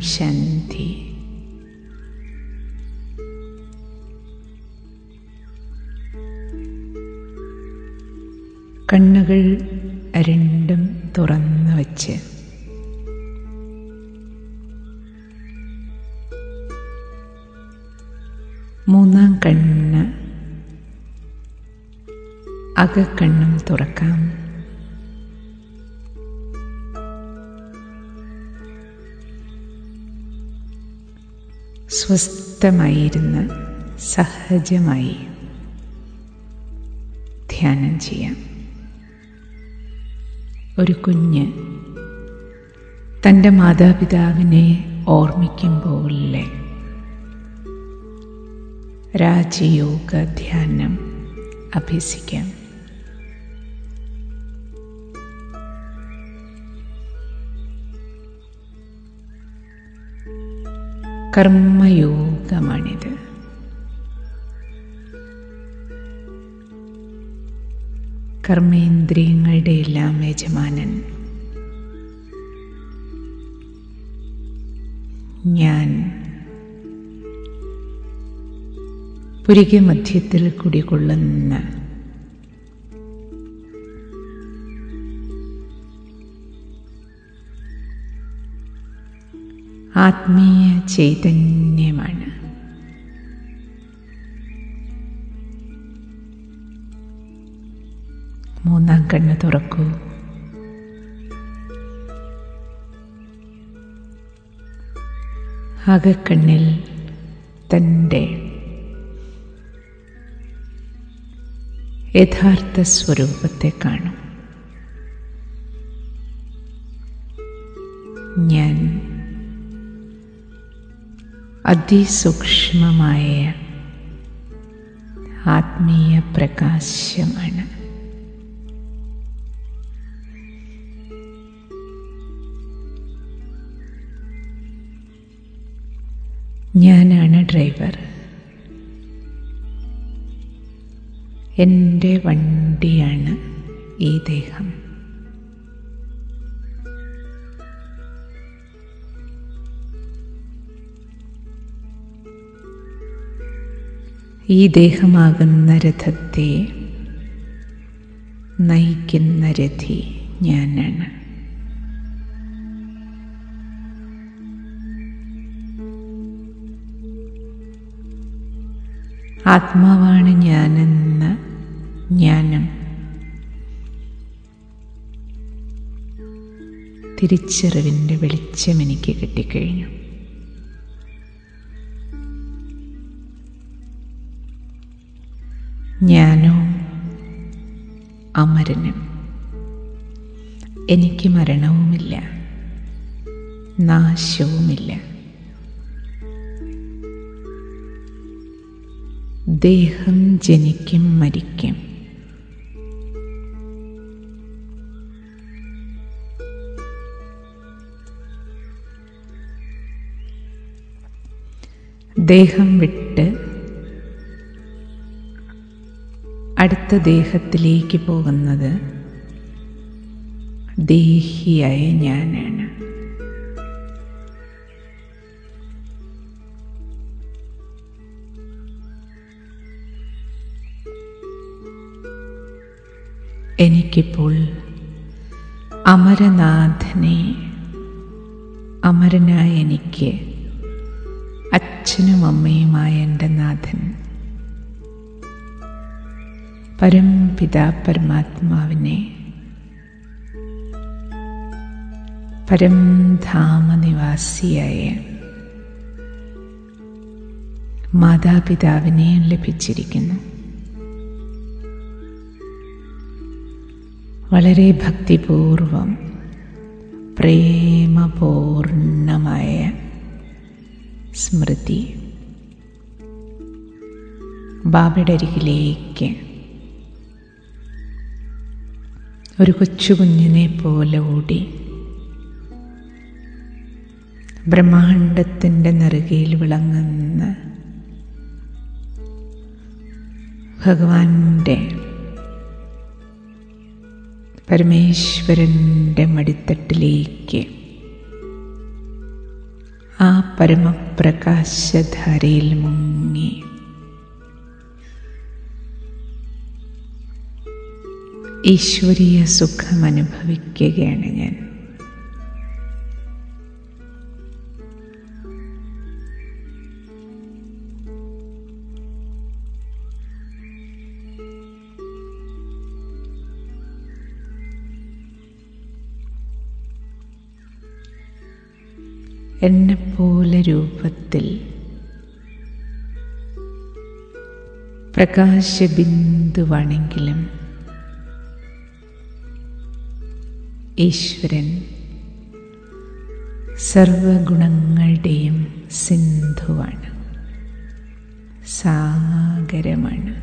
ശാന്തി കണ്ണുകൾ രണ്ടും തുറന്നു വച്ച് മൂന്നാം കണ്ണ് അകക്കണ്ണും തുറക്കാം സ്വസ്ഥമായിരുന്ന് സഹജമായി ധ്യാനം ചെയ്യാം ഒരു കുഞ്ഞ് തൻ്റെ മാതാപിതാവിനെ ഓർമ്മിക്കുമ്പോലെ രാജയോഗ ധ്യാനം അഭ്യസിക്കാം കർമ്മയോഗമാണിത് കർമ്മേന്ദ്രിയങ്ങളുടെ എല്ലാം യജമാനൻ ഞാൻ പുരിക മധ്യത്തിൽ കുടികൊള്ളുന്ന ആത്മീയ ചൈതന്യമാണ് മൂന്നാം കണ്ണ് തുറക്കൂ അകക്കണ്ണിൽ തൻ്റെ യഥാർത്ഥ സ്വരൂപത്തെ കാണും ഞാൻ അതിസൂക്ഷ്മമായ ആത്മീയ പ്രകാശമാണ് ഞാനാണ് ഡ്രൈവർ എൻ്റെ വണ്ടിയാണ് ഈ ദേഹം ഈ ദേഹമാകുന്ന രഥത്തെ നയിക്കുന്ന രഥി ഞാനാണ് ആത്മാവാണ് ഞാനെന്ന ജ്ഞാനം തിരിച്ചറിവിൻ്റെ വെളിച്ചം എനിക്ക് കിട്ടിക്കഴിഞ്ഞു ഞാനോ അമരനും എനിക്ക് മരണവുമില്ല നാശവുമില്ല ദേഹം ജനിക്കും മരിക്കും ദേഹം വിട്ട് അടുത്ത ദേഹത്തിലേക്ക് പോകുന്നത് ദേഹിയായ ഞാനാണ് എനിക്കിപ്പോൾ അമരനാഥനെ അമരനായ എനിക്ക് അച്ഛനും അമ്മയുമായ എൻ്റെ നാഥൻ പരംപിതാ പരമാത്മാവിനെ പരംധാമനിവാസിയായ മാതാപിതാവിനെ ലഭിച്ചിരിക്കുന്നു വളരെ ഭക്തിപൂർവം പ്രേമപൂർണമായ സ്മൃതി ബാബയുടെ അരികിലേക്ക് ഒരു കൊച്ചു കുഞ്ഞിനെ പോലെ ഓടി ബ്രഹ്മാണ്ടത്തിൻ്റെ നെറുകയിൽ വിളങ്ങുന്ന ഭഗവാന്റെ പരമേശ്വരൻ്റെ മടിത്തട്ടിലേക്ക് ആ പരമപ്രകാശധാരയിൽ മുങ്ങി ഈശ്വരീയ സുഖം അനുഭവിക്കുകയാണ് ഞാൻ എന്നെപ്പോലെ രൂപത്തിൽ പ്രകാശബിന്ദുവാണെങ്കിലും ഈശ്വരൻ സർവഗുണങ്ങളുടെയും സിന്ധുവാണ് സാഗരമാണ്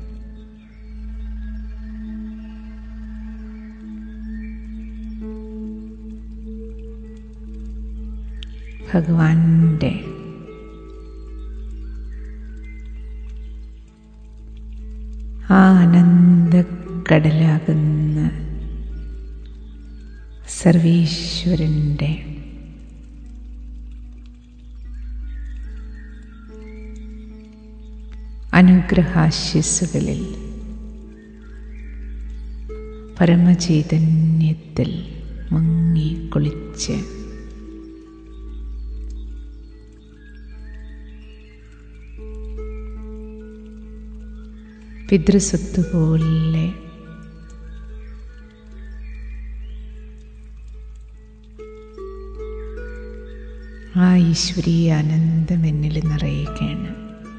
ഭഗവാന്റെ ആ അനന്തക്കടലാകുന്ന സർവീശ്വരൻ്റെ അനുഗ്രഹാശിസുകളിൽ പരമചൈതന്യത്തിൽ മുങ്ങി കുളിച്ച് പിതൃസ്വത്ത് പോലെ ആ ഈശ്വരീയ ആനന്ദം എന്നിൽ നിറയുകയാണ്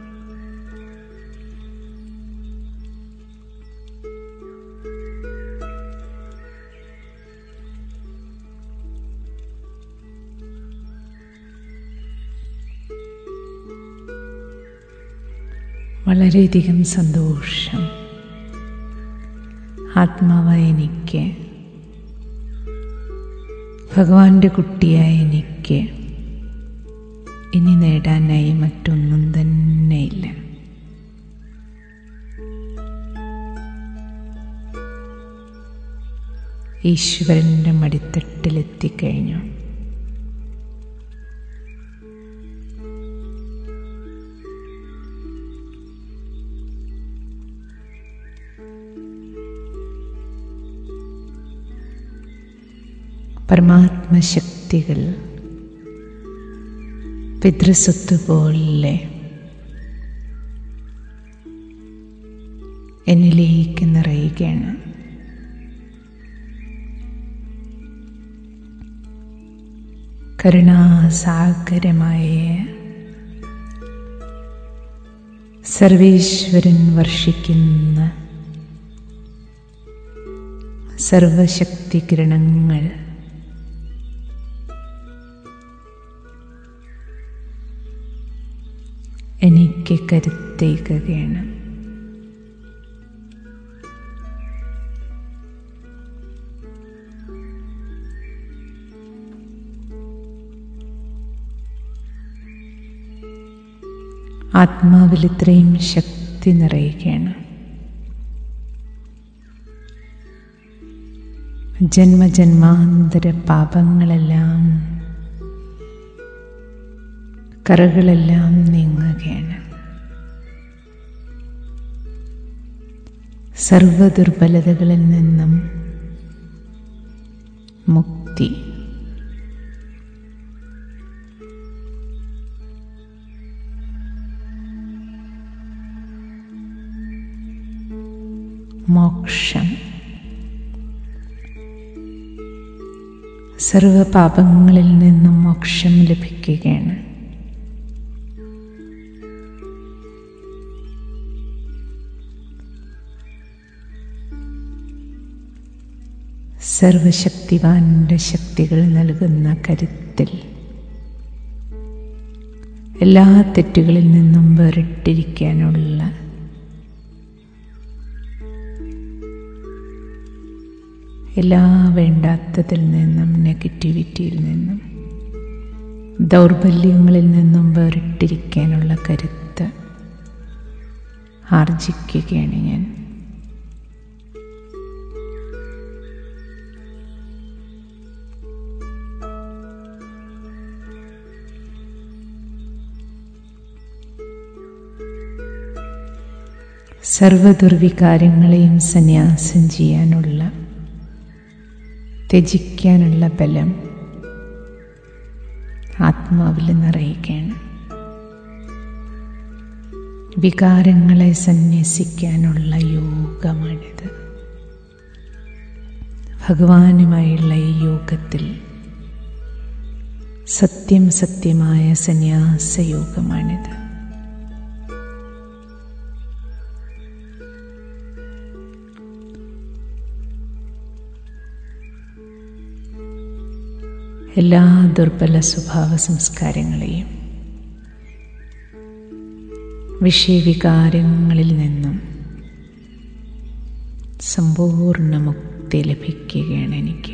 വളരെയധികം സന്തോഷം ആത്മാവായ എനിക്ക് ഭഗവാന്റെ കുട്ടിയായ എനിക്ക് ഇനി നേടാനായി മറ്റൊന്നും തന്നെയില്ല ഈശ്വരൻ്റെ മടിത്തട്ടിലെത്തിക്കഴിഞ്ഞു പരമാത്മശക്തികൾ പിതൃസ്വത്ത് പോലെ എന്നിലേക്ക് നിറയുകയാണ് കരുണാസാഗരമായ സർവേശ്വരൻ വർഷിക്കുന്ന സർവശക്തി കിരണങ്ങൾ എനിക്ക് കരുത്തേക്കുകയാണ് ആത്മാവിൽ ഇത്രയും ശക്തി നിറയുകയാണ് ജന്മജന്മാന്തര പാപങ്ങളെല്ലാം കറകളെല്ലാം നീങ്ങുകയാണ് സർവദുർബലതകളിൽ നിന്നും മുക്തി മോക്ഷം സർവപാപങ്ങളിൽ നിന്നും മോക്ഷം ലഭിക്കുകയാണ് സർവശക്തിവാന്റെ ശക്തികൾ നൽകുന്ന കരുത്തിൽ എല്ലാ തെറ്റുകളിൽ നിന്നും വേറിട്ടിരിക്കാനുള്ള എല്ലാ വേണ്ടാത്തതിൽ നിന്നും നെഗറ്റിവിറ്റിയിൽ നിന്നും ദൗർബല്യങ്ങളിൽ നിന്നും വേറിട്ടിരിക്കാനുള്ള കരുത്ത് ആർജിക്കുകയാണ് ഞാൻ സർവദുർവികാരങ്ങളെയും സന്യാസം ചെയ്യാനുള്ള ത്യജിക്കാനുള്ള ബലം ആത്മാവിൽ നിറയുകയാണ് വികാരങ്ങളെ സന്യസിക്കാനുള്ള യോഗമാണിത് ഭഗവാനുമായുള്ള ഈ യോഗത്തിൽ സത്യം സത്യമായ സന്യാസയോഗമാണിത് എല്ലാ ദുർബല സ്വഭാവ സംസ്കാരങ്ങളെയും വിഷയവികാരങ്ങളിൽ നിന്നും സമ്പൂർണ്ണ മുക്തി ലഭിക്കുകയാണ് എനിക്ക്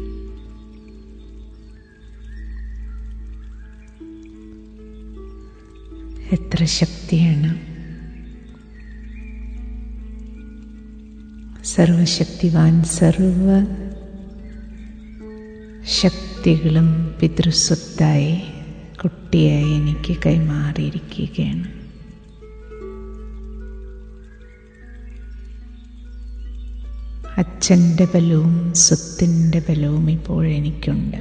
എത്ര ശക്തിയാണ് സർവശക്തിവാൻ സർവ ശക്തികളും പിതൃസ്വത്തായി കുട്ടിയായി എനിക്ക് കൈമാറിയിരിക്കുകയാണ് അച്ഛൻ്റെ ബലവും സ്വത്തിൻ്റെ ബലവും ഇപ്പോൾ എനിക്കുണ്ട്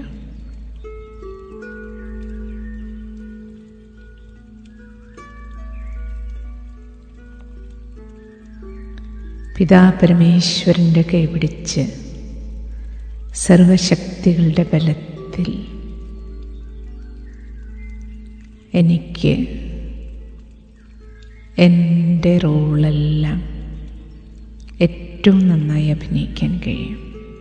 പിതാ പരമേശ്വരൻ്റെ കൈപിടിച്ച് സർവശക്തികളുടെ ബലത്തിൽ എനിക്ക് എൻ്റെ റോളെല്ലാം ഏറ്റവും നന്നായി അഭിനയിക്കാൻ കഴിയും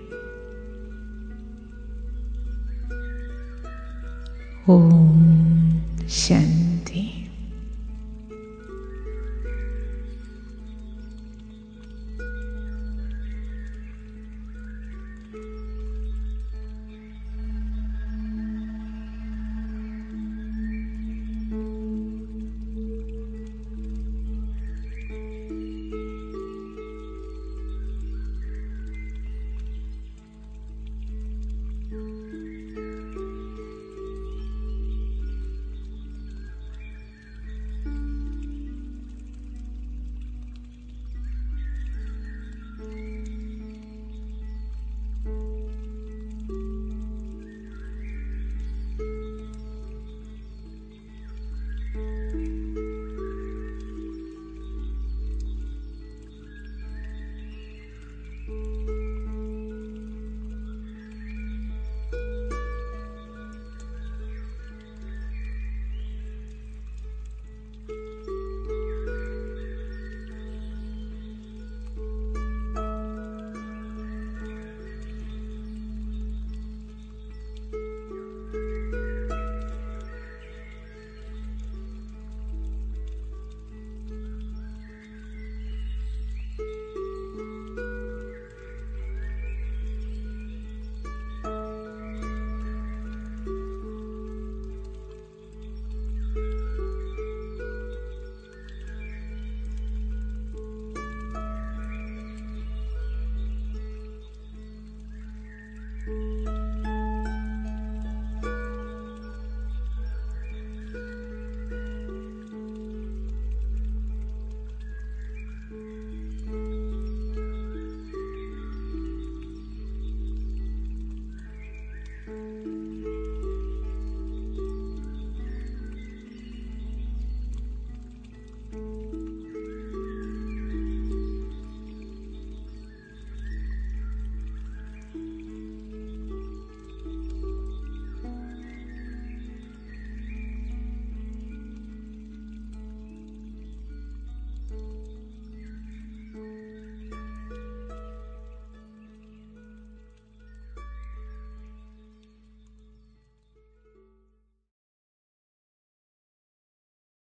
ഓം ശാന്തി